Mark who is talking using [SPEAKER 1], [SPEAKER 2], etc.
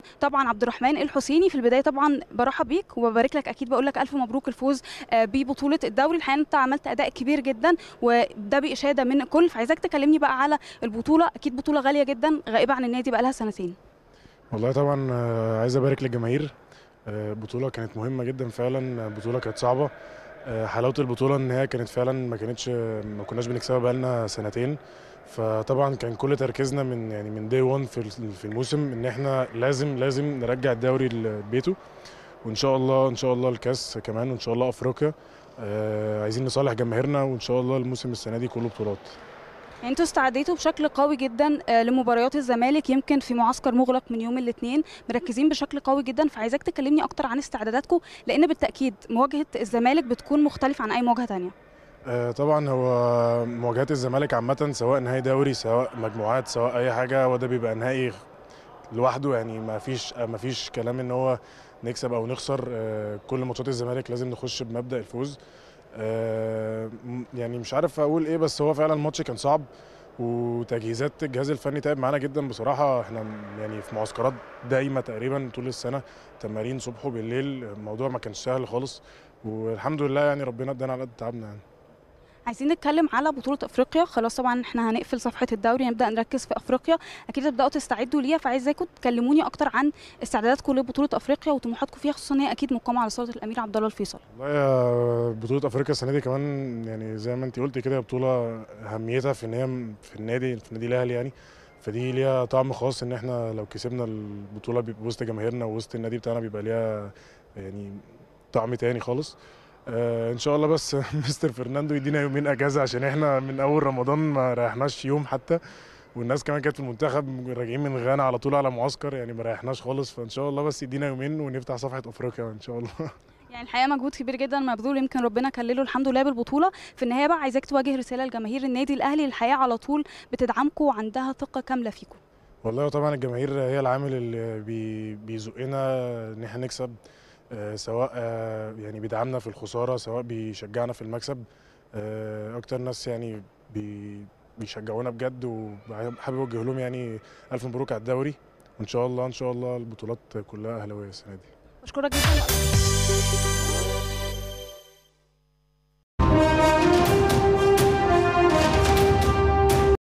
[SPEAKER 1] طبعا عبد الرحمن الحسيني في البدايه طبعا برحب بيك وببارك لك اكيد بقول لك الف مبروك الفوز آه، ببطوله الدوري الحقيقه انت عملت اداء كبير جدا وده باشاده من الكل فعايزاك تكلمني بقى على البطوله اكيد بطوله غاليه جدا غائبه عن النادي بقى لها سنتين
[SPEAKER 2] والله طبعا آه، عايز ابارك للجماهير آه، بطوله كانت مهمه جدا فعلا بطوله كانت صعبه آه، حلاوه البطوله ان هي كانت فعلا ما كانتش ما كناش بنكسبها بقالنا سنتين فطبعا كان كل تركيزنا من يعني من دي 1 في في الموسم ان احنا لازم لازم نرجع الدوري لبيته وان شاء الله ان شاء الله الكاس كمان وان شاء الله افريقيا آه، عايزين نصالح جماهيرنا وان شاء الله الموسم السنه دي كله بطولات
[SPEAKER 1] يعني انتوا استعديتوا بشكل قوي جدا آه، لمباريات الزمالك يمكن في معسكر مغلق من يوم الاثنين مركزين بشكل قوي جدا فعايزاك تكلمني اكتر عن استعداداتكم لان بالتاكيد مواجهه الزمالك بتكون مختلفه عن اي مواجهه تانية
[SPEAKER 2] آه، طبعا هو مواجهات الزمالك عامة سواء نهائي دوري سواء مجموعات سواء أي حاجة هو ده بيبقى نهائي لوحده يعني ما فيش ما فيش كلام إن هو نكسب أو نخسر آه، كل ماتشات الزمالك لازم نخش بمبدأ الفوز آه، م- يعني مش عارف أقول إيه بس هو فعلا الماتش كان صعب وتجهيزات الجهاز الفني تعب معانا جدا بصراحة احنا يعني في معسكرات دايمة تقريبا طول السنة تمارين صبح وبالليل الموضوع ما كانش سهل خالص والحمد لله يعني ربنا ادانا على قد تعبنا يعني
[SPEAKER 1] عايزين نتكلم على بطولة افريقيا خلاص طبعا احنا هنقفل صفحة الدوري نبدأ نركز في افريقيا اكيد تبدأوا تستعدوا ليها فعايزاكم تكلموني اكتر عن استعداداتكم لبطولة افريقيا وطموحاتكم فيها خصوصا ان هي اكيد مقامة على صالة الامير عبد الله الفيصل
[SPEAKER 2] والله يا بطولة أفريقيا السنة دي كمان يعني زي ما أنت قلت كده بطولة أهميتها في إن هي في النادي في النادي الأهلي يعني فدي ليها طعم خاص إن إحنا لو كسبنا البطولة بيبقى وسط جماهيرنا ووسط النادي بتاعنا بيبقى ليها يعني طعم تاني خالص آه إن شاء الله بس مستر فرناندو يدينا يومين أجازة عشان إحنا من أول رمضان ما ريحناش يوم حتى والناس كمان كانت في المنتخب راجعين من غانا على طول على معسكر يعني ما ريحناش خالص فإن شاء الله بس يدينا يومين ونفتح صفحة أفريقيا إن شاء الله
[SPEAKER 1] يعني الحقيقة مجهود كبير جدا مبذول يمكن ربنا كلله الحمد لله بالبطولة في النهاية بقى عايزاك توجه رسالة لجماهير النادي الاهلي الحقيقة على طول بتدعمكم وعندها ثقة كاملة فيكم
[SPEAKER 2] والله طبعا الجماهير هي العامل اللي بي بيزقنا ان احنا نكسب آه، سواء آه، يعني بيدعمنا في الخساره سواء بيشجعنا في المكسب آه، اكتر ناس يعني بي بيشجعونا بجد وحابب اوجه لهم يعني الف مبروك على الدوري وان شاء الله ان شاء الله البطولات كلها اهلاويه السنه دي
[SPEAKER 1] بشكرك جدا